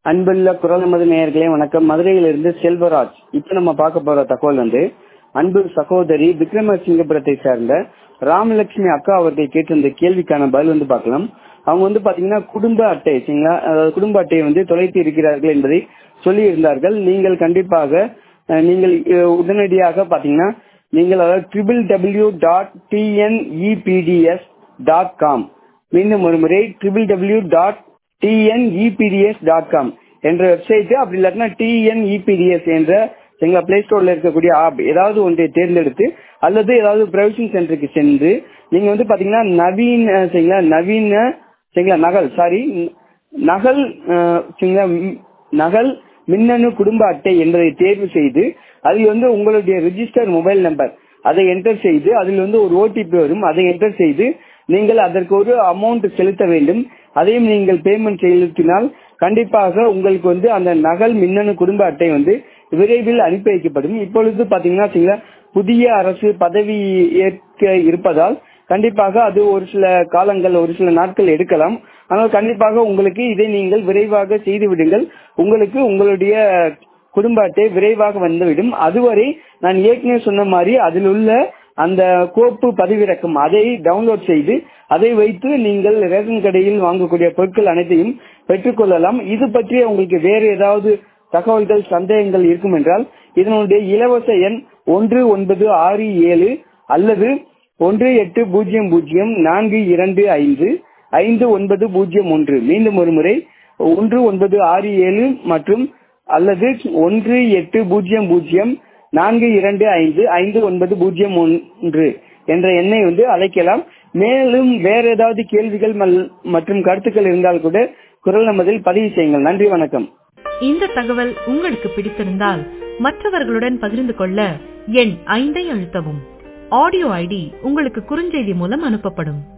அன்புள்ள குரல் நமது நேயர்களே வணக்கம் மதுரையிலிருந்து செல்வராஜ் இப்ப நம்ம பார்க்க போற தகவல் வந்து அன்பு சகோதரி விக்ரமசிங்கபுரத்தை சேர்ந்த ராமலட்சுமி அக்கா அவர்கள் கேட்டிருந்த கேள்விக்கான பதில் வந்து பார்க்கலாம் அவங்க வந்து பாத்தீங்கன்னா குடும்ப அட்டை சரிங்களா அதாவது குடும்ப அட்டையை வந்து தொலைத்து இருக்கிறார்கள் என்பதை சொல்லி இருந்தார்கள் நீங்கள் கண்டிப்பாக அஹ், நீங்கள் அஹ், உடனடியாக பாத்தீங்கன்னா நீங்கள் அதாவது triple W dot TNEPDS dot com மீண்டும் ஒரு முறை triple W dot TNEPDS dot com என்ற வெப்சைட் அப்படி இல்லாட்டினா டிஎன்இபிடிஎஸ் என்ற எங்க பிளே ஸ்டோர்ல இருக்கக்கூடிய ஆப் ஏதாவது ஒன்றை தேர்ந்தெடுத்து அல்லது ஏதாவது ப்ரௌசிங் சென்டருக்கு சென்று நீங்க வந்து பாத்தீங்கன்னா நவீன சரிங்களா நவீன சரிங்களா நகல் சாரி நகல் அஹ், சரிங்களா ம், நகல் மின்னணு குடும்ப அட்டை என்பதை தேர்வு செய்து அதில் வந்து உங்களுடைய ரிஜிஸ்டர் மொபைல் நம்பர் அதை என்டர் செய்து அதில் வந்து ஒரு ஓடிபி வரும் அதை என்டர் செய்து நீங்கள் அதற்கு ஒரு அமௌண்ட் செலுத்த வேண்டும் அதையும் நீங்கள் பேமெண்ட் செலுத்தினால் கண்டிப்பாக உங்களுக்கு வந்து அந்த நகல் மின்னணு குடும்ப அட்டை வந்து விரைவில் அனுப்பி வைக்கப்படும் இப்பொழுது பாத்தீங்கன்னா சரிங்களா, புதிய அரசு பதவி ஏற்க இருப்பதால் கண்டிப்பாக அது ஒரு சில காலங்கள் ஒரு சில நாட்கள் எடுக்கலாம் ஆனால் கண்டிப்பாக உங்களுக்கு இதை நீங்கள் விரைவாக செய்து விடுங்கள் உங்களுக்கு உங்களுடைய குடும்ப அட்டை விரைவாக வந்துவிடும் அதுவரை நான் ஏற்கனவே சொன்ன மாதிரி அதில் உள்ள அந்த கோப்பு பதிவிறக்கம் அதை டவுன்லோட் செய்து அதை வைத்து நீங்கள் ரேஷன் கடையில் வாங்கக்கூடிய பொருட்கள் அனைத்தையும் பெற்றுக்கொள்ளலாம் இது பற்றிய உங்களுக்கு வேறு ஏதாவது தகவல்கள் சந்தேகங்கள் இருக்கும் என்றால் இதனுடைய இலவச எண் ஒன்று ஒன்பது ஆறு ஏழு அல்லது ஒன்று எட்டு பூஜ்ஜியம் பூஜ்ஜியம் நான்கு இரண்டு ஐந்து ஐந்து ஒன்பது பூஜ்ஜியம் ஒன்று மீண்டும் ஒரு முறை ஒன்று ஒன்பது ஆறு ஏழு மற்றும் அல்லது ஒன்று எட்டு பூஜ்ஜியம் பூஜ்ஜியம் நான்கு இரண்டு ஐந்து ஐந்து ஒன்பது பூஜ்ஜியம் ஒன்று என்ற எண்ணை வந்து அழைக்கலாம் மேலும் வேற ஏதாவது கேள்விகள் மல்- மற்றும் கருத்துக்கள் இருந்தால் கூட குரல் நமதில் பதிவு செய்யுங்கள் நன்றி வணக்கம் இந்த தகவல் உங்களுக்கு பிடித்திருந்தால் மற்றவர்களுடன் பகிர்ந்து கொள்ள எண் ஐந்தை அழுத்தவும் ஆடியோ ஐடி உங்களுக்கு குறுஞ்செய்தி மூலம் அனுப்பப்படும்